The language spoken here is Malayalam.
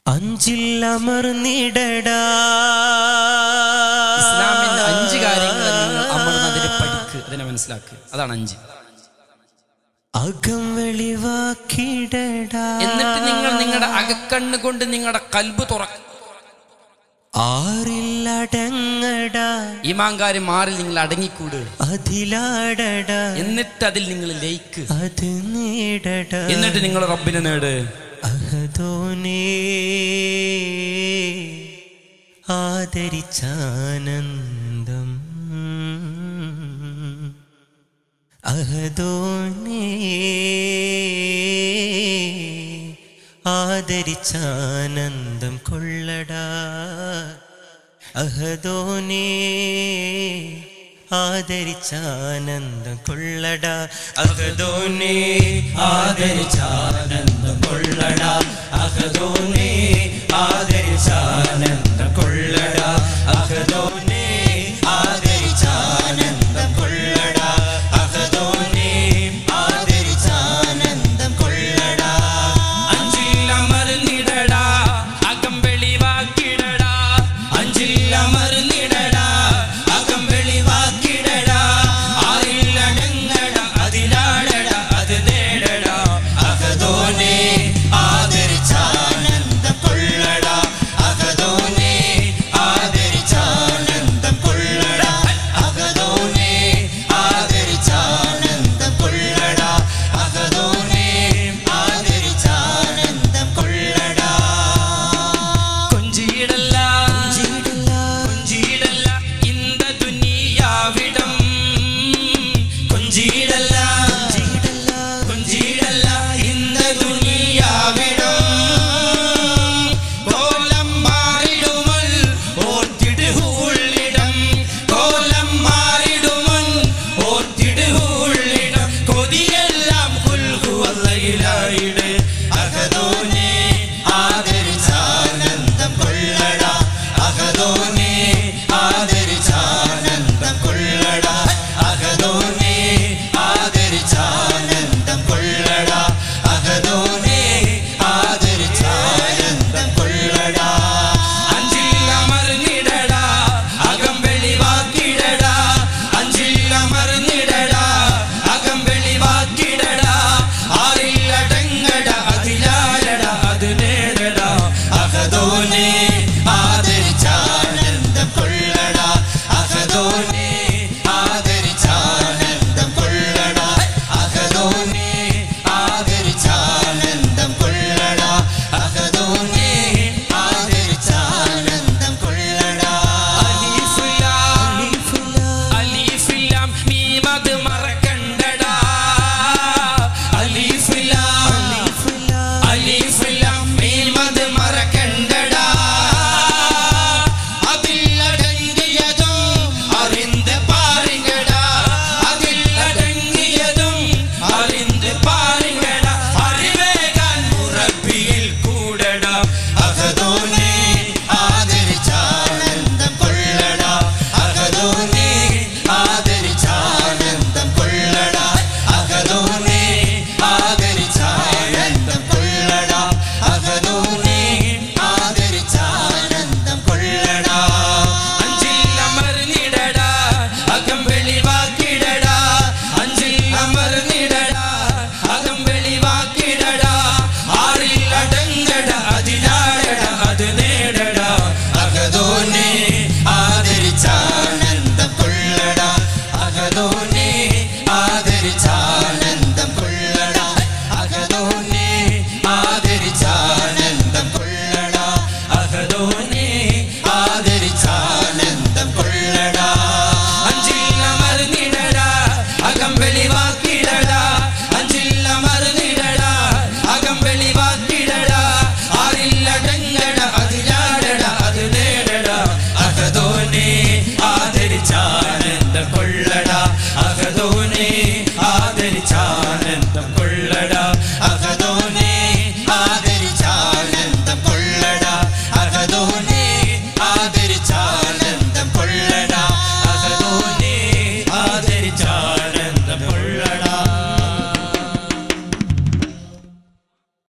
അഞ്ചിൽ അമർന്നിടടാ ഇസ്ലാമിന്റെ അഞ്ച് കാര്യങ്ങൾ നിങ്ങൾ അമർന്നതിനെ പഠിക്ക് അതിനെ മനസ്സിലാക്ക് അതാണ് അഞ്ച് അകം വെളിവാക്കിടടാ എന്നിട്ട് നിങ്ങൾ നിങ്ങളുടെ അകക്കണ്ണ് കൊണ്ട് നിങ്ങളുടെ കൽബ് തുറക്കും ആറില്ലടങ്ങടാ ഈമാങ്കാരി മാറി നിങ്ങൾ അടങ്ങിക്കൂട് അതിലാടടാ എന്നിട്ട് അതിൽ നിങ്ങൾ ലയിക്ക് അത് നേടടാ എന്നിട്ട് നിങ്ങൾ റബ്ബിനെ നേട് അഹദോനേ ആദരിച്ചാനന്ദം അഹദോനേ ആദരിച്ചാനന്ദം കൊള്ളടാ അഹദോനേ ആദരിച്ചാനന്ദം കൊള്ളടാ അഹദോനേ ആദരിച്ചാനന്ദം കൊള്ളടാ അഹദോനേ ആദരിച്ചാനന്ദം കൊള്ളടാ അഹദോനേ ആദരിച്ചാനന്ദം കൊള്ളടാ അഹദോനേ ആദരിച്ചാനന്ദം കൊള്ളടാ അഞ്ചിൽ അമർന്നിടടാ അകം വെളിവാക്കിടടാ അഞ്ചിൽ അമർന്നിടടാ അകം വെളിവാക്കിടടാ ആരില്ലടങ്ങട അതിലാടട അത് നേടടാ അഹദോനേ ആദരിച്ചാനന്ദം കൊള്ളടാ അഹദോനേ ആദരിച്ചാനന്ദം കൊള്ളടാ അഹദോനേ ആദരിച്ചാനന്ദം കൊള്ളടാ അഹദോനേ ആദരിച്ചാനന്ദം കൊള്ളടാ കൊഞ്ചിയിടല്ല കൊഞ്ചിയിടല്ല ഇന്ത ദുനിയാവിടം കൊഞ്ചിയിടല്ല കൊഞ്ചിയിടല്ല ഇന്ന ദുനിയാവിടം കോലം മാറിടുമൽ ഓർത്തിട് ഉള്ളിടം കോലം മാറിടുമൻ ഓർത്തിട് ഉള്ളിടം കൊതിയെല്ലാം കുൽഹു അല്ലയിലായിട് അകതോനെ